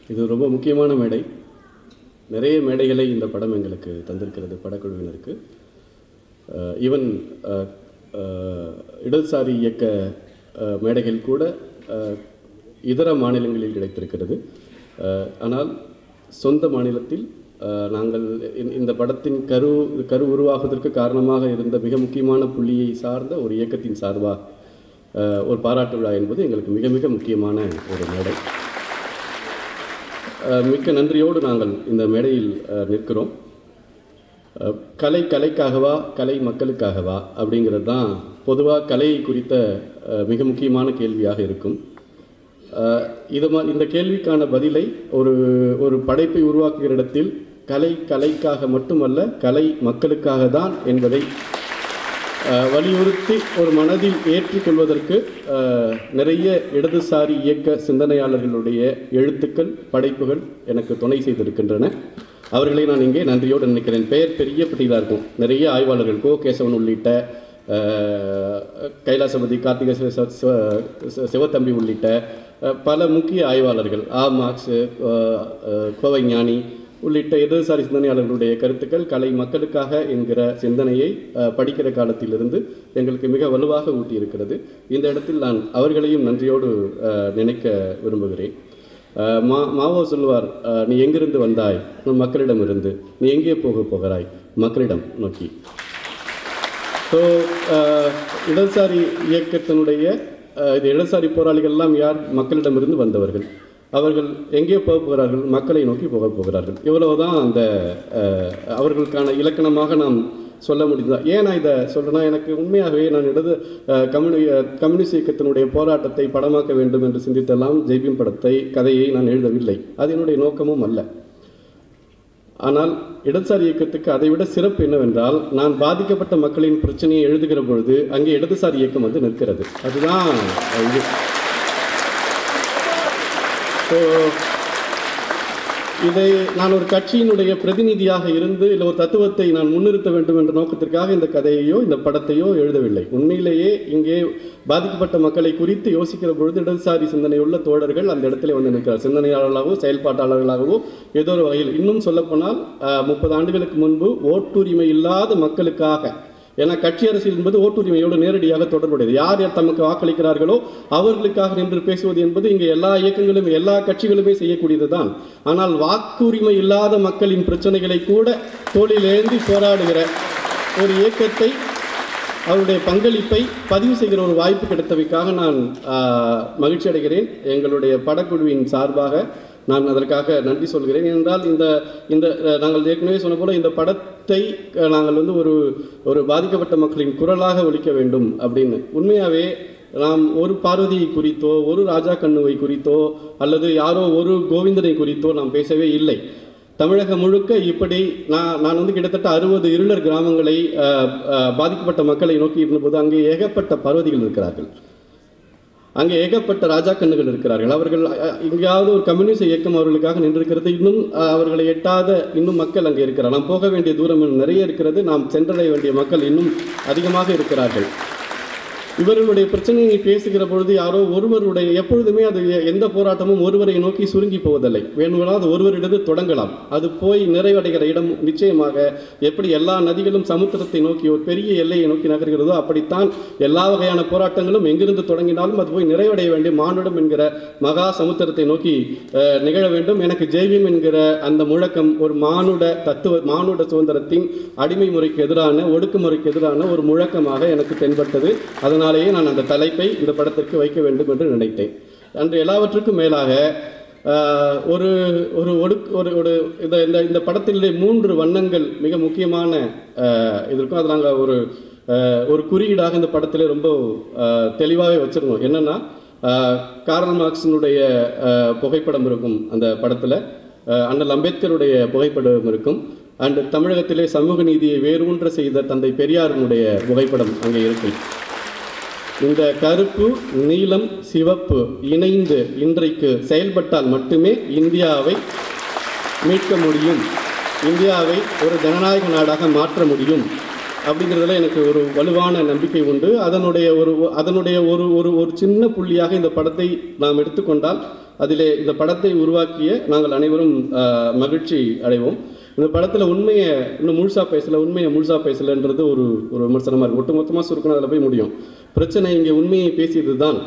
இது ரொம்ப முக்கியமான மேடை நிறைய மேடைகளை இந்த படம் எங்களுக்கு தந்திருக்கிறது படக்குழுவினருக்கு ஈவன் இடதுசாரி இயக்க அஹ், மேடைகள் கூட அஹ், இதர மாநிலங்களில் கிடைத்திருக்கிறது அஹ், ஆனால் சொந்த மாநிலத்தில் அஹ், நாங்கள் இந்த- இந்த படத்தின் கரு கரு உருவாகுவதற்கு காரணமாக இருந்த மிக முக்கியமான புள்ளியை சார்ந்த ஒரு இயக்கத்தின் சார்பாக அஹ், ஒரு பாராட்டு விழா என்பது எங்களுக்கு மிக மிக முக்கியமான ஒரு மேடை அஹ், மிக்க நன்றியோடு நாங்கள் இந்த மேடையில் அஹ், நிற்கிறோம் அஹ், கலை கலைக்காகவா கலை மக்களுக்காகவா அப்படிங்கிறது தான் பொதுவாக கலை குறித்த அஹ், மிக முக்கியமான கேள்வியாக இருக்கும் அஹ், இது மா இந்த கேள்விக்கான பதிலை ஒரு ஒரு படைப்பை உருவாக்குகிற இடத்தில் கலை கலைக்காக மட்டுமல்ல கலை மக்களுக்காக தான் என்பதை அஹ், வலியுறுத்தி ஒரு மனதில் ஏற்றுக்கொள்வதற்கு அஹ், நிறைய இடதுசாரி இயக்க சிந்தனையாளர்களுடைய எழுத்துக்கள் படைப்புகள் எனக்கு துணை செய்திருக்கின்றன அவர்களை நான் இங்கே நன்றியோடு நினைக்கிறேன் பெயர் பெரிய பட்டியலாக இருக்கும் நிறைய ஆய்வாளர்கள் கோ கேசவன் உள்ளிட்ட அஹ், கைலாசபதி கார்த்திகை சிவ- சிவ- சிவ- சிவத்தம்பி உள்ளிட்ட அஹ், பல முக்கிய ஆய்வாளர்கள் ஆ மார்க்ஸ் அஹ், அஹ், கோவை ஞானி உள்ளிட்ட இடதுசாரி சிந்தனையாளர்களுடைய கருத்துக்கள் கலை மக்களுக்காக என்கிற சிந்தனையை அஹ், படிக்கிற காலத்திலிருந்து எங்களுக்கு மிக வலுவாக ஊட்டியிருக்கிறது இந்த இடத்தில் நான் அவர்களையும் நன்றியோடு அஹ், நினைக்க விரும்புகிறேன் அஹ், மா மாவோ சொல்லுவார் அஹ், நீ எங்கிருந்து வந்தாய் உன் மக்களிடம் இருந்து நீ எங்கே போக போகிறாய் மக்களிடம் நோக்கி ஸோ இடதுசாரி இயக்கத்தினுடைய அஹ், இது இடதுசாரி போராளிகள் எல்லாம் யார் மக்களிடமிருந்து வந்தவர்கள் அவர்கள் எங்கே போக போகிறார்கள் மக்களை நோக்கி போக போகிறார்கள் இவ்வளவுதான் அந்த அஹ், அவர்களுக்கான இலக்கணமாக நாம் சொல்ல முடியுதா ஏன் நான் இதை சொல்றேன்னா எனக்கு உண்மையாகவே நான் இடது அஹ், கம்யூனி அஹ், கம்யூனிஸ்ட் இயக்கத்தினுடைய போராட்டத்தை படமாக்க வேண்டும் என்று சிந்தித்தெல்லாம் ஜெய்பீம் படத்தை கதையை நான் எழுதவில்லை அது என்னுடைய நோக்கமும் அல்ல ஆனால் இடதுசாரி இயக்கத்துக்கு அதைவிட சிறப்பு என்னவென்றால் நான் பாதிக்கப்பட்ட மக்களின் பிரச்சனையை எழுதுகிற பொழுது அங்கே இடதுசாரி இயக்கம் வந்து நிற்கிறது அதுதான் இது ஸோ இதை நான் ஒரு கட்சியினுடைய பிரதிநிதியாக இருந்து இல்லை ஒரு தத்துவத்தை நான் முன்னிறுத்த வேண்டும் என்ற நோக்கத்திற்காக இந்த கதையையோ இந்த படத்தையோ எழுதவில்லை உண்மையிலேயே இங்கே பாதிக்கப்பட்ட மக்களை குறித்து யோசிக்கிற பொழுது இடதுசாரி சிந்தனையுள்ள தோழர்கள் அந்த இடத்துல வந்து நிற்கிறார் சிந்தனையாளர்களாகவோ செயல்பாட்டாளர்களாகவோ ஏதோ ஒரு வகையில் இன்னும் சொல்லப்போனால் முப்பது ஆண்டுகளுக்கு முன்பு ஓட்டுரிமை இல்லாத மக்களுக்காக ஏன்னா கட்சி அரசியல் என்பது ஓட்டுரிமையோடு நேரடியாக தொடர்புடையது யார் யார் தமக்கு வாக்களிக்கிறார்களோ அவர்களுக்காக நின்று பேசுவது என்பது இங்கே எல்லா இயக்கங்களும் எல்லா கட்சிகளுமே செய்யக்கூடியது தான் ஆனால் வாக்குரிமை இல்லாத மக்களின் பிரச்சனைகளை கூட தோளிலேந்தி போராடுகிற ஒரு இயக்கத்தை அவருடைய பங்களிப்பை பதிவு செய்கிற ஒரு வாய்ப்பு கிடைத்தமைக்காக நான் ஆஹ், மகிழ்ச்சி அடைகிறேன் எங்களுடைய படக்குழுவின் சார்பாக நான் அதற்காக நன்றி சொல்கிறேன் ஏனென்றால் இந்த இந்த அஹ், நாங்கள் ஏற்கனவே சொன்ன போல இந்த படத்தை அஹ், நாங்கள் வந்து ஒரு ஒரு பாதிக்கப்பட்ட மக்களின் குரலாக ஒலிக்க வேண்டும் அப்படின்னு உண்மையாகவே நாம் ஒரு பார்வதியை குறித்தோ ஒரு ராஜா கண்ணுவை குறித்தோ அல்லது யாரோ ஒரு கோவிந்தனை குறித்தோ நாம் பேசவே இல்லை தமிழகம் முழுக்க இப்படி நான் நான் வந்து கிட்டத்தட்ட அறுபது இருளர் கிராமங்களை அஹ், அஹ், பாதிக்கப்பட்ட மக்களை நோக்கி இருந்தபோது அங்கே ஏகப்பட்ட பர்வதிகள் இருக்கிறார்கள் அங்கே ஏகப்பட்ட ராஜாக்கண்ணுகள் இருக்கிறார்கள் அவர்கள் அஹ், எங்கேயாவது ஒரு கம்யூனிஸ்ட் இயக்கம் அவர்களுக்காக நின்றிருக்கிறது இன்னும் அஹ், அவர்களை எட்டாத இன்னும் மக்கள் அங்கே இருக்கிறார் நாம் போக வேண்டிய தூரம் இன்னும் நிறைய இருக்கிறது நாம் சென்றடைய வேண்டிய மக்கள் இன்னும் அதிகமாக இருக்கிறார்கள் இவர்களுடைய பிரச்சனையை பேசுகிற பொழுது யாரோ ஒருவருடைய எப்பொழுதுமே அது எ- எந்த போராட்டமும் ஒருவரை நோக்கி சுருங்கி போவதில்லை வேணுமென்றால் அது ஒருவரிடத்து தொடங்கலாம் அது போய் நிறைவடைகிற இடம் நிச்சயமாக எப்படி எல்லா நதிகளும் சமுத்திரத்தை நோக்கி ஒரு பெரிய எல்லையை நோக்கி நகர்கிறதோ அப்படித்தான் எல்லா வகையான போராட்டங்களும் எங்கிருந்து தொடங்கினாலும் அது போய் நிறைவடைய வேண்டிய மானுடம் என்கிற மகா சமுத்திரத்தை நோக்கி அஹ், நிகழ வேண்டும் எனக்கு ஜெய்வீம் என்கிற அந்த முழக்கம் ஒரு மானுட தத்துவ மானுட சுதந்திரத்தின் அடிமை முறைக்கு எதிரான ஒடுக்குமுறைக்கு எதிரான ஒரு முழக்கமாக எனக்கு தென்பட்டது அதனாலேயே நான் அந்த தலைப்பை இந்த படத்திற்கு வைக்க வேண்டும் என்று நினைத்தேன் அன்று எல்லாவற்றுக்கும் மேலாக ஆஹ், ஒரு ஒரு ஒடுக்கு ஒரு ஒரு இந்த இந்த இந்த படத்திலே மூன்று வண்ணங்கள் மிக முக்கியமான ஆஹ், இது இருக்கும் அது நாங்கள் ஒரு ஆஹ், ஒரு குறியீடாக இந்த படத்திலே ரொம்ப ஆஹ், தெளிவாகவே வச்சிருந்தோம் என்னன்னா ஆஹ், கார்ல் மார்க்ஸினுடைய ஆஹ், புகைப்படம் இருக்கும் அந்த படத்தில் அண்ணல் அம்பேத்கருடைய புகைப்படம் இருக்கும் அண்ட் தமிழகத்திலே சமூக நீதியை வேரூன்ற செய்த தந்தை பெரியாரினுடைய புகைப்படம் அங்கே இருக்கும் இந்த கருப்பு நீலம் சிவப்பு இணைந்து இன்றைக்கு செயல்பட்டால் மட்டுமே இந்தியாவை மீட்க முடியும் இந்தியாவை ஒரு ஜனநாயக நாடாக மாற்ற முடியும் அப்படிங்கிறதுல எனக்கு ஒரு வலுவான நம்பிக்கை உண்டு அதனுடைய ஒரு அதனுடைய ஒரு ஒரு ஒரு சின்ன புள்ளியாக இந்த படத்தை நாம் எடுத்துக்கொண்டால் அதிலே இந்த படத்தை உருவாக்கிய நாங்கள் அனைவரும் அஹ், மகிழ்ச்சி அடைவோம் இந்த படத்தில் உண்மையை இன்னும் முழுசா பேசல உண்மையை முழுசா பேசலன்றது ஒரு ஒரு விமர்சனமாக இருக்கும் ஒட்டு மொத்தமாக சுருக்கணும் அதில் போய் முடியும் பிரச்சனை இங்கே உண்மையை பேசியது தான்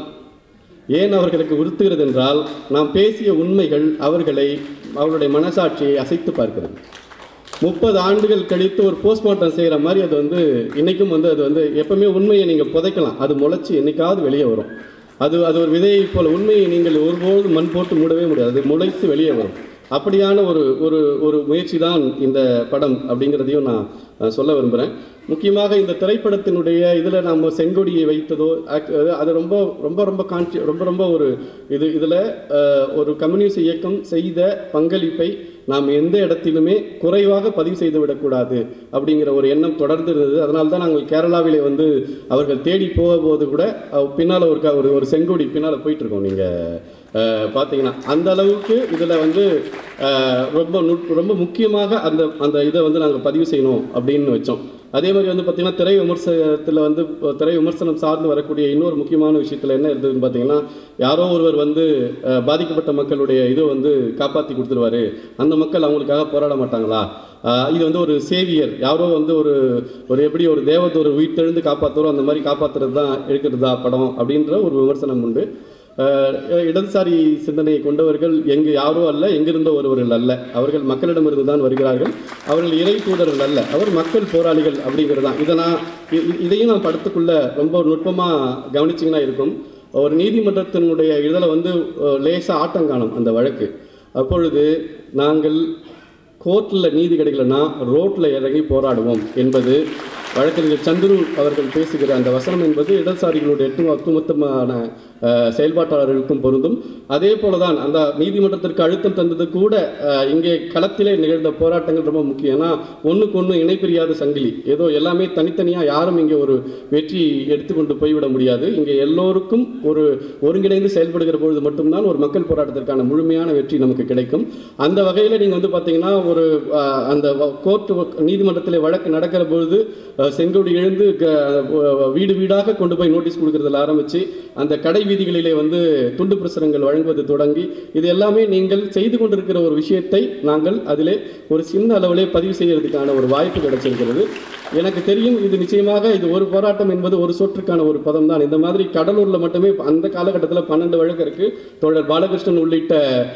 ஏன் அவர்களுக்கு உறுத்துகிறது என்றால் நாம் பேசிய உண்மைகள் அவர்களை அவர்களுடைய மனசாட்சியை அசைத்து பார்க்கிறது முப்பது ஆண்டுகள் கழித்து ஒரு போஸ்ட்மார்ட்டம் செய்கிற மாதிரி அது வந்து இன்னைக்கும் வந்து அது வந்து எப்பவுமே உண்மையை நீங்கள் புதைக்கலாம் அது முளைச்சி என்னைக்காவது வெளியே வரும் அது அது ஒரு விதையை போல உண்மையை நீங்கள் ஒருபோதும் மண் போட்டு மூடவே முடியாது அது முளைத்து வெளியே வரும் அப்படியான ஒரு ஒரு ஒரு முயற்சி தான் இந்த படம் அப்படிங்கிறதையும் நான் அஹ், சொல்ல விரும்புகிறேன் முக்கியமாக இந்த திரைப்படத்தினுடைய இதில் நம்ம செங்கொடியை வைத்ததோ act- அது- அது ரொம்ப ரொம்ப ரொம்ப கான்சி ரொம்ப ரொம்ப ஒரு இது இதில் ஒரு கம்யூனிஸ்ட் இயக்கம் செய்த பங்களிப்பை நாம் எந்த இடத்திலுமே குறைவாக பதிவு செய்து விடக்கூடாது அப்படிங்கிற ஒரு எண்ணம் தொடர்ந்து இருந்தது அதனால தான் நாங்கள் கேரளாவிலே வந்து அவர்கள் தேடி போகும்போது கூட அஹ், பின்னால ஒரு க- ஒரு ஒரு செங்கொடி பின்னால் போயிட்டு இருக்கோம் நீங்கள் பார்த்தீங்கன்னா அந்த அளவுக்கு இதில் வந்து அஹ், ரொம்ப நுட் ரொம்ப முக்கியமாக அந்த அந்த இதை வந்து நாங்கள் பதிவு செய்யணும் அப்படின்னு வச்சோம் அதே மாதிரி வந்து பார்த்தீங்கன்னா திரை விமர்சனத்தில் வந்து இப்போ திரை விமர்சனம் சார்ந்து வரக்கூடிய இன்னொரு முக்கியமான விஷயத்தில் என்ன இருந்ததுன்னு பார்த்தீங்கன்னா யாரோ ஒருவர் வந்து அஹ், பாதிக்கப்பட்ட மக்களுடைய இதை வந்து காப்பாற்றி கொடுத்துருவாரு அந்த மக்கள் அவங்களுக்காக போராட மாட்டாங்களா அஹ், இது வந்து ஒரு சேவியர் யாரோ வந்து ஒரு ஒரு எப்படி ஒரு தேவதூர் உயிர்த்தெழுந்து காப்பாற்றுறோம் அந்த மாதிரி காப்பாற்றுறது தான் இருக்கிறதா படம் அப்படின்ற ஒரு விமர்சனம் உண்டு அஹ் இடதுசாரி சிந்தனையை கொண்டவர்கள் எங்கு யாரோ அல்ல எங்கிருந்த ஒருவர்கள் அல்ல அவர்கள் மக்களிடமிருந்து தான் வருகிறார்கள் அவர்கள் இறை தூதர்கள் அல்ல அவர் மக்கள் போராளிகள் அப்படிங்கிறது தான் இதை நான் இ- இ- இதையும் நான் படத்துக்குள்ள ரொம்ப நுட்பமாக கவனிச்சிங்கன்னா இருக்கும் ஒரு நீதிமன்றத்தினுடைய இதில் வந்து லேசாக ஆட்டம் காணும் அந்த வழக்கு அப்பொழுது நாங்கள் கோர்ட்டில் நீதி கிடைக்கலன்னா ரோட்டில் இறங்கி போராடுவோம் என்பது வழக்கறிஞர் சந்துரு அவர்கள் பேசுகிற அந்த வசனம் என்பது இடதுசாரிகளுடைய எட்டு ஒட்டுமொத்தமான அஹ், செயல்பாட்டாளர்களுக்கும் பொருந்தும் அதே போல தான் அந்த நீதிமன்றத்திற்கு அழுத்தம் தந்தது கூட அஹ், இங்கே களத்திலே நிகழ்ந்த போராட்டங்கள் ரொம்ப முக்கியம் ஏன்னா ஒன்றுக்கு ஒன்று இணைப்பிரியாத சங்கிலி ஏதோ எல்லாமே தனித்தனியாக யாரும் இங்கே ஒரு வெற்றி எடுத்துக்கொண்டு போய்விட முடியாது இங்கே எல்லோருக்கும் ஒரு ஒருங்கிணைந்து செயல்படுகிற பொழுது மட்டும்தான் ஒரு மக்கள் போராட்டத்திற்கான முழுமையான வெற்றி நமக்கு கிடைக்கும் அந்த வகையில் நீங்கள் வந்து பார்த்தீங்கன்னா ஒரு அஹ், அந்த கோர்ட்டு நீதிமன்றத்தில் வழக்கு நடக்கிற பொழுது அஹ், செங்கோடி எழுந்து க- அஹ், வீடு வீடாக கொண்டு போய் நோட்டீஸ் கொடுக்கறதுல ஆரம்பித்து அந்த கடை வீதிகளிலே வந்து துண்டு பிரசுரங்கள் வழங்குவது தொடங்கி இது எல்லாமே நீங்கள் செய்து கொண்டிருக்கிற ஒரு விஷயத்தை நாங்கள் அதிலே ஒரு சின்ன அளவிலே பதிவு செய்யறதுக்கான ஒரு வாய்ப்பு கிடைச்சிருக்கிறது எனக்கு தெரியும் இது நிச்சயமாக இது ஒரு போராட்டம் என்பது ஒரு சொற்றுக்கான ஒரு பதம் தான் இந்த மாதிரி கடலூரில் மட்டுமே அந்த காலகட்டத்தில் பன்னெண்டு வழக்கு இருக்கு தோழர் பாலகிருஷ்ணன் உள்ளிட்ட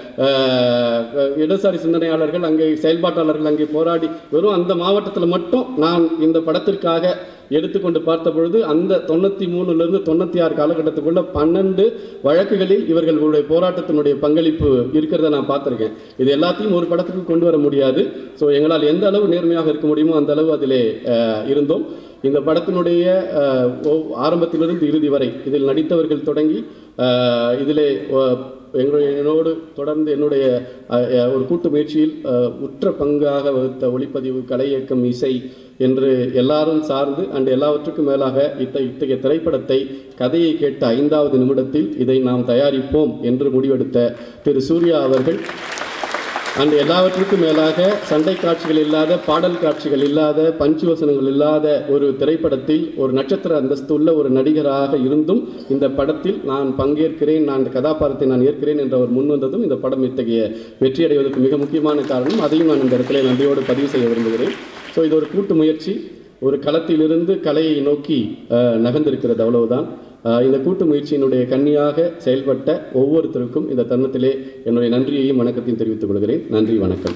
அஹ், இடதுசாரி சிந்தனையாளர்கள் அங்கே செயல்பாட்டாளர்கள் அங்கே போராடி வெறும் அந்த மாவட்டத்தில் மட்டும் நான் இந்த படத்திற்காக எடுத்துக்கொண்டு பார்த்த பொழுது அந்த தொண்ணூற்றி மூணுலேருந்து தொண்ணூற்றி ஆறு காலகட்டத்துக்குள்ள பன்னெண்டு வழக்குகளில் இவர்களுடைய போராட்டத்தினுடைய பங்களிப்பு இருக்கிறத நான் பார்த்துருக்கேன் இது எல்லாத்தையும் ஒரு படத்துக்கு கொண்டு வர முடியாது ஸோ எங்களால் எந்த அளவு நேர்மையாக இருக்க முடியுமோ அந்த அளவு அதிலே அஹ், இருந்தோம் இந்த படத்தினுடைய அஹ், ஒவ்- ஆரம்பத்திலிருந்து இறுதி வரை இதில் நடித்தவர்கள் தொடங்கி அஹ், இதிலே அஹ், எங்களுடைய என்னோடு தொடர்ந்து என்னுடைய அஹ், அஹ், ஒரு கூட்டு முயற்சியில் அஹ், உற்ற பங்காக வகுத்த ஒளிப்பதிவு கலை இயக்கம் இசை என்று எல்லாரும் சார்ந்து அண்ட் எல்லாவற்றுக்கும் மேலாக இத்த இத்தகைய திரைப்படத்தை கதையை கேட்ட ஐந்தாவது நிமிடத்தில் இதை நாம் தயாரிப்போம் என்று முடிவெடுத்த திரு சூர்யா அவர்கள் அண்ட் எல்லாவற்றுக்கும் மேலாக சண்டை காட்சிகள் இல்லாத பாடல் காட்சிகள் இல்லாத பஞ்சு வசனங்கள் இல்லாத ஒரு திரைப்படத்தில் ஒரு நட்சத்திர அந்தஸ்து உள்ள ஒரு நடிகராக இருந்தும் இந்த படத்தில் நான் பங்கேற்கிறேன் நான் இந்த கதாபாத்திரத்தை நான் ஏற்கிறேன் என்ற ஒரு முன் வந்ததும் இந்த படம் இத்தகைய வெற்றி அடைவதற்கு மிக முக்கியமான காரணம் அதையும் நான் இந்த இடத்துல நன்றியோடு பதிவு செய்ய விரும்புகிறேன் ஸோ இது ஒரு கூட்டு முயற்சி ஒரு களத்திலிருந்து கலையை நோக்கி அஹ், நகர்ந்திருக்கிறது அவ்வளவுதான் அஹ், இந்த கூட்டு முயற்சியினுடைய கன்னியாக செயல்பட்ட ஒவ்வொருத்தருக்கும் இந்த தருணத்திலே என்னுடைய நன்றியையும் வணக்கத்தையும் தெரிவித்துக் கொள்கிறேன் நன்றி வணக்கம்